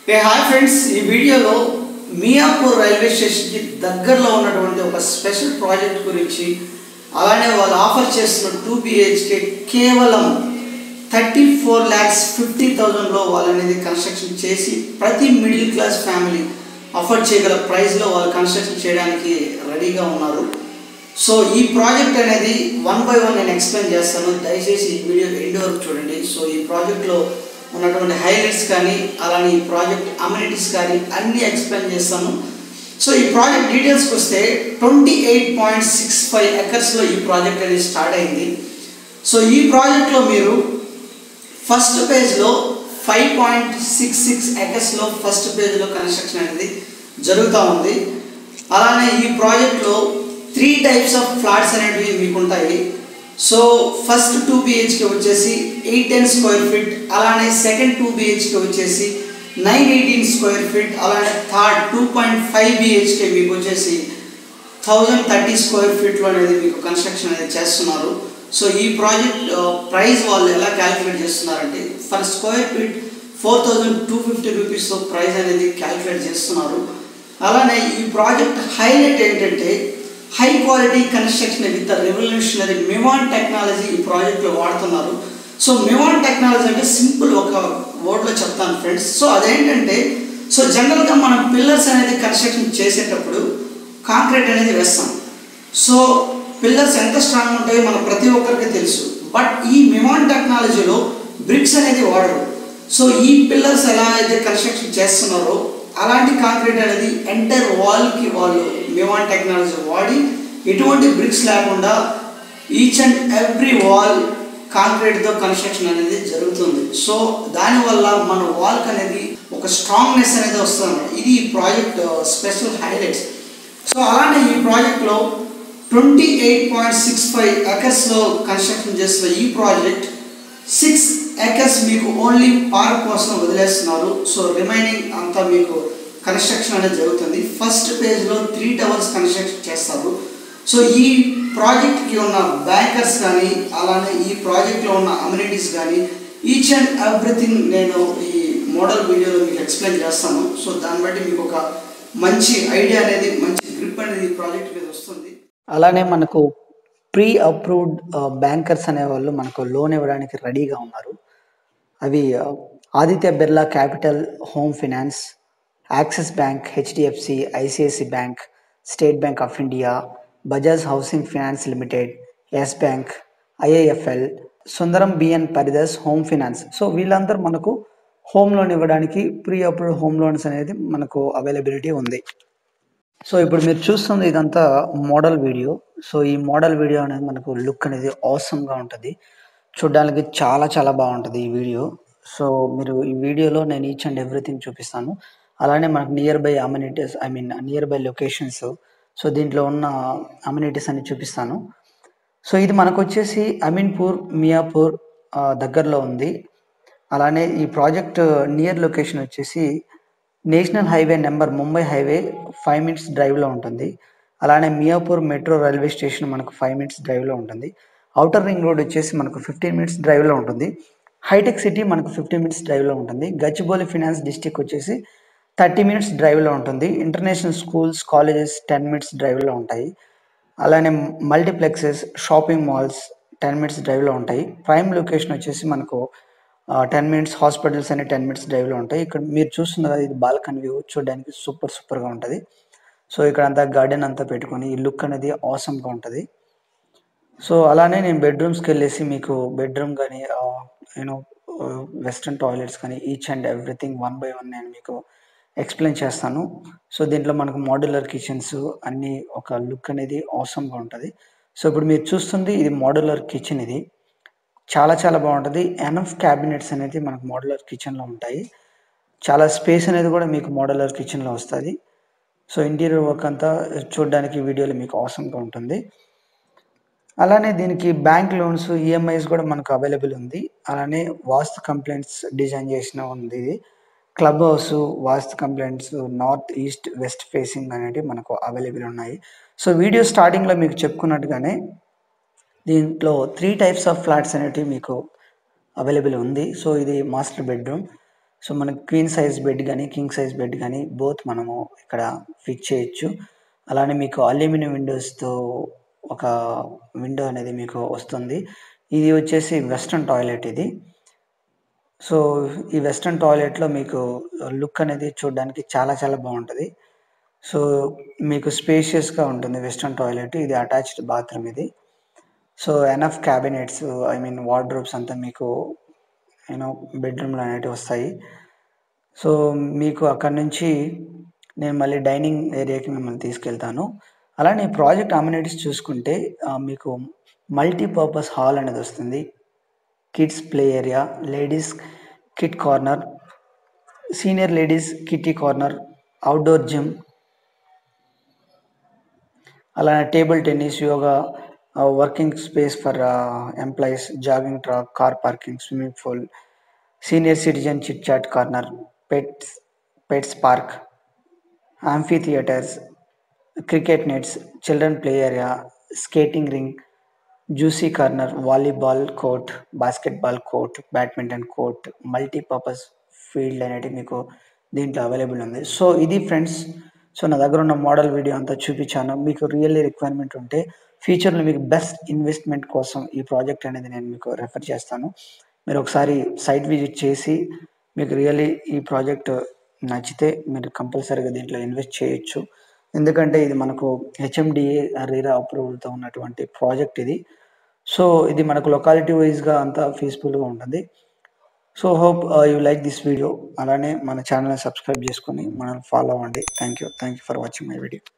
ఏ hi friends ఈ వీడియోలో Miyapur railway స్టేషన్కి దగ్గరలో ఉన్నటువంటి ఒక స్పెషల్ ప్రాజెక్ట్ గురించి అలానే వాళ్ళు ఆఫర్ చేస్తున్న టూ బిహెచ్కే కేవలం థర్టీ ఫోర్ ల్యాక్స్ ఫిఫ్టీ థౌజండ్లో వాళ్ళు అనేది కన్స్ట్రక్షన్ చేసి ప్రతి మిడిల్ క్లాస్ ఫ్యామిలీ అఫోర్డ్ చేయగల ప్రైస్లో వాళ్ళు కన్స్ట్రక్షన్ చేయడానికి రెడీగా ఉన్నారు సో ఈ ప్రాజెక్ట్ అనేది వన్ బై వన్ నేను ఎక్స్ప్లెయిన్ చేస్తాను దయచేసి ఈ వీడియో ఎండ్ వరకు చూడండి సో ఈ ప్రాజెక్ట్లో ఉన్నటువంటి హైలైట్స్ కానీ అలానే ఈ ప్రాజెక్ట్ అమ్యూనిటీస్ కానీ అన్నీ ఎక్స్ప్లెయిన్ చేస్తాను సో ఈ ప్రాజెక్ట్ డీటెయిల్స్కి వస్తే twenty eight point six five ఎకర్స్లో ఈ ప్రాజెక్ట్ అనేది స్టార్ట్ అయింది సో ఈ ప్రాజెక్ట్లో మీరు ఫస్ట్ పేజ్లో ఫైవ్ పాయింట్ సిక్స్ సిక్స్ ఎకర్స్లో ఫస్ట్ పేజ్లో కన్స్ట్రక్షన్ అనేది జరుగుతూ ఉంది అలానే ఈ ప్రాజెక్ట్లో త్రీ టైప్స్ ఆఫ్ ఫ్లాట్స్ అనేటివి మీకు ఉంటాయి సో ఫస్ట్ టూ బిహెచ్కే వచ్చేసి ఎయిట్ టెన్ స్క్వేర్ ఫీట్ అలానే సెకండ్ టూ బిహెచ్కే వచ్చేసి నైన్ ఎయిటీన్ స్క్వేర్ ఫీట్ అలానే third two point five BHK మీకు వచ్చేసి థౌజండ్ థర్టీ స్క్వేర్ ఫీట్లో అనేది మీకు కన్స్ట్రక్షన్ అనేది చేస్తున్నారు సో ఈ ప్రాజెక్ట్ ప్రైస్ వాళ్ళు ఎలా క్యాలిక్యులేట్ చేస్తున్నారంటే for square feet four thousand two fifty రూపీస్తో ప్రైస్ అనేది క్యాలిక్యులేట్ చేస్తున్నారు అలానే ఈ ప్రాజెక్ట్ హైలైట్ ఏంటంటే high quality construction with revolutionary Mivan technology ఈ ప్రాజెక్ట్లో వాడుతున్నారు సో మివాన్ టెక్నాలజీ అంటే సింపుల్ ఒక వర్డ్లో చెప్తాను ఫ్రెండ్స్ సో అదేంటంటే సో జనరల్గా మనం పిల్లర్స్ అనేది కన్స్ట్రక్షన్ చేసేటప్పుడు కాంక్రీట్ అనేది వేస్తాం సో పిల్లర్స్ ఎంత స్ట్రాంగ్ ఉంటాయో మన ప్రతి ఒక్కరికి తెలుసు బట్ ఈ మివాన్ టెక్నాలజీలో బ్రిక్స్ అనేది వాడరు సో ఈ పిల్లర్స్ ఎలా అయితే కన్స్ట్రక్షన్ చేస్తున్నారో అలాంటి కాంక్రీట్ అనేది ఎంటైర్ వాల్కి వాళ్ళు మివాన్ టెక్నాలజీ వాడి ఎటువంటి బ్రిక్స్ లేకుండా ఈచ్ అండ్ ఎవ్రీ వాల్ కాంక్రీట్తో కన్స్ట్రక్షన్ అనేది జరుగుతుంది సో దానివల్ల మన వాల్క్ అనేది ఒక స్ట్రాంగ్నెస్ అనేది వస్తుంది ఇది ఈ ప్రాజెక్ట్ స్పెషల్ హైలైట్స్ సో అలానే ఈ ప్రాజెక్ట్లో twenty eight point six five ఎకర్స్లో కన్స్ట్రక్షన్ చేస్తున్న ఈ ప్రాజెక్ట్ సిక్స్ ఎకర్స్ మీకు ఓన్లీ పార్క్ కోసం వదిలేస్తున్నారు సో రిమైనింగ్ అంతా మీకు కన్స్ట్రక్షన్ అనేది జరుగుతుంది ఫస్ట్ పేజ్లో త్రీ టవర్స్ కన్స్ట్రక్షన్ చేస్తారు సో ఈ ప్రాజెక్ట్కి ఉన్న బ్యాంకర్స్ కానీ అలానే ఈ ప్రాజెక్ట్లో ఉన్న అమ్యూనిటీస్ కానీ ఈచ్ అండ్ ఎవ్రీథింగ్ నేను ఈ మోడల్ వీడియోలో మీకు ఎక్స్ప్లెయిన్ చేస్తాను సో దాన్ని బట్టి మీకు ఒక మంచి ఐడియా అనేది మంచి గ్రిప్ అనేది ఈ ప్రాజెక్ట్ మీద వస్తుంది అలానే మనకు ప్రీ అప్రూవ్డ్ బ్యాంకర్స్ అనేవాళ్ళు మనకు లోన్ ఇవ్వడానికి రెడీగా ఉన్నారు అవి ఆ, Aditya Birla capital home finance Axis bank HDFC ICICI bank state bank of India Bajaj housing finance limited Yes bank IIFL Sundaram BNP Paribas home finance so వీళ్ళందరూ మనకు హోమ్ లోన్ ఇవ్వడానికి ప్రీ అప్రూవ్డ్ హోమ్ లోన్స్ అనేది మనకు అవైలబిలిటీ ఉంది సో ఇప్పుడు మీరు చూస్తుంది ఇదంతా మోడల్ వీడియో సో ఈ మోడల్ వీడియో అనేది మనకు లుక్ అనేది గా ఉంటుంది చూడడానికి చాలా చాలా బాగుంటుంది ఈ వీడియో సో మీరు ఈ వీడియోలో నేను ఈచ్ అండ్ ఎవ్రీథింగ్ చూపిస్తాను అలానే మనకు nearby amenities I mean nearby locations so దీంట్లో ఉన్న అమ్యూనిటీస్ అన్ని చూపిస్తాను సో ఇది మనకు వచ్చేసి అమీన్పూర్ మియాపూర్ ఆ, దగ్గరలో ఉంది అలానే ఈ ప్రాజెక్ట్ నియర్ లొకేషన్ వచ్చేసి national highway number Mumbai highway five minutes డ్రైవ్లో ఉంటుంది అలానే మియాపూర్ మెట్రో రైల్వే స్టేషన్ మనకు ఫైవ్ మినిట్స్ డ్రైవ్లో ఉంటుంది అవుటర్ రింగ్ రోడ్ వచ్చేసి మనకు ఫిఫ్టీన్ మినిట్స్ డ్రైవ్లో ఉంటుంది హైటెక్ సిటీ మనకు ఫిఫ్టీన్ మినిట్స్ డ్రైవ్లో ఉంటుంది గచ్చిబౌలి ఫినాన్స్ డిస్టిక్ వచ్చేసి థర్టీ మినిట్స్ డ్రైవ్లో ఉంటుంది international schools colleges ten minutes డ్రైవ్లో ఉంటాయి అలానే multiplexes shopping malls ten minutes డ్రైవ్లో ఉంటాయి ప్రైమ్ లొకేషన్ వచ్చేసి మనకు టెన్ మినిట్స్ హాస్పిటల్స్ అనే టెన్ మినిట్స్ డ్రైవ్లో ఉంటాయి ఇక్కడ మీరు చూస్తున్నారు కదా ఇది బాల్కన్ వ్యూ చూడడానికి సూపర్ సూపర్గా ఉంటుంది సో ఇక్కడ అంతా గార్డెన్ అంతా పెట్టుకొని ఈ లుక్ అనేది ఆసమ్గా ఉంటుంది సో అలానే నేను బెడ్రూమ్స్కి వెళ్ళేసి మీకు బెడ్రూమ్ కానీ యూనో వెస్ట్రన్ టాయిలెట్స్ కానీ each and everything one by one నేను మీకు ఎక్స్ప్లెయిన్ చేస్తాను సో దీంట్లో మనకు మోడ్యులర్ కిచెన్స్ అన్ని ఒక లుక్ అనేది ఆసమ్గా ఉంటుంది సో ఇప్పుడు మీరు చూస్తుంది ఇది మోడ్యులర్ కిచెన్ ఇది చాలా చాలా బాగుంటుంది ఎనఫ్ క్యాబినెట్స్ అనేది మనకు మోడ్యులర్ కిచెన్లో ఉంటాయి చాలా స్పేస్ అనేది కూడా మీకు మోడ్యులర్ కిచెన్లో వస్తుంది సో ఇంటీరియర్ వర్క్ అంతా చూడడానికి వీడియోలో మీకు అవసరంగా ఉంటుంది అలానే దీనికి బ్యాంక్ లోన్స్ ఈఎంఐస్ కూడా మనకు అవైలబుల్ ఉంది అలానే వాస్తు కంప్లైంట్స్ డిజైన్ చేసిన ఉంది ఇది club house vastu compliance north east west facing అనేవి మనకు అవైలబుల్ ఉన్నాయి సో వీడియో స్టార్టింగ్లో మీకు చెప్పుకున్నట్టుగానే దీంట్లో త్రీ టైప్స్ ఆఫ్ ఫ్లాట్స్ అనేటివి మీకు అవైలబుల్ ఉంది సో ఇది మాస్టర్ బెడ్రూమ్ సో మనకి క్వీన్ సైజ్ బెడ్ కానీ కింగ్ సైజ్ బెడ్ కానీ బోత్ మనము ఇక్కడ ఫిట్ చేయొచ్చు అలానే మీకు అల్యూమినియం విండోస్తో ఒక విండో అనేది మీకు వస్తుంది ఇది వచ్చేసి వెస్ట్రన్ టాయిలెట్ ఇది సో ఈ వెస్ట్రన్ టాయిలెట్లో మీకు లుక్ అనేది చూడడానికి చాలా చాలా బాగుంటుంది సో మీకు స్పేషియస్గా ఉంటుంది వెస్ట్రన్ టాయిలెట్ ఇది అటాచ్డ్ బాత్రూమ్ ఇది so enough cabinets I mean wardrobes అంతా మీకు యూనో బెడ్రూమ్లో అనేవి వస్తాయి సో మీకు అక్కడ నుంచి నేను మళ్ళీ డైనింగ్ ఏరియాకి మిమ్మల్ని తీసుకెళ్తాను అలానే ప్రాజెక్ట్ అమ్యూనిటీస్ చూసుకుంటే ఆ, మీకు మల్టీపర్పస్ హాల్ అనేది వస్తుంది kids play area ladies kitty corner senior ladies kitty corner outdoor gym అలానే table tennis yoga working space for employees jogging track car parking swimming pool senior citizen chit chat corner pets pets park amphitheatres cricket nets children play area skating rink juicy corner volleyball court basketball court badminton court multipurpose field అనేది మీకు దీంట్లో available ఉంది so ఇది friends so నా దగ్గర ఉన్న model video అంతా చూపించాను మీకు రియల్లీ రిక్వైర్మెంట్ ఉంటే ఫ్యూచర్లో మీకు బెస్ట్ ఇన్వెస్ట్మెంట్ కోసం ఈ ప్రాజెక్ట్ అనేది నేను మీకు రెఫర్ చేస్తాను మీరు ఒకసారి సైట్ విజిట్ చేసి మీకు రియల్లీ ఈ ప్రాజెక్ట్ నచ్చితే మీరు కంపల్సరీగా దీంట్లో ఇన్వెస్ట్ చేయొచ్చు ఎందుకంటే ఇది మనకు హెచ్ఎండిఏ రీరా అప్రూవల్తో ఉన్నటువంటి ప్రాజెక్ట్ ఇది సో ఇది మనకు లొకాలిటీ వైజ్గా అంతా ఫీజిబుల్గా ఉంటుంది so hope you like this video అలానే మన ఛానల్ని సబ్స్క్రైబ్ చేసుకొని మనం ఫాలో అవ్వండి thank you thank you for watching my video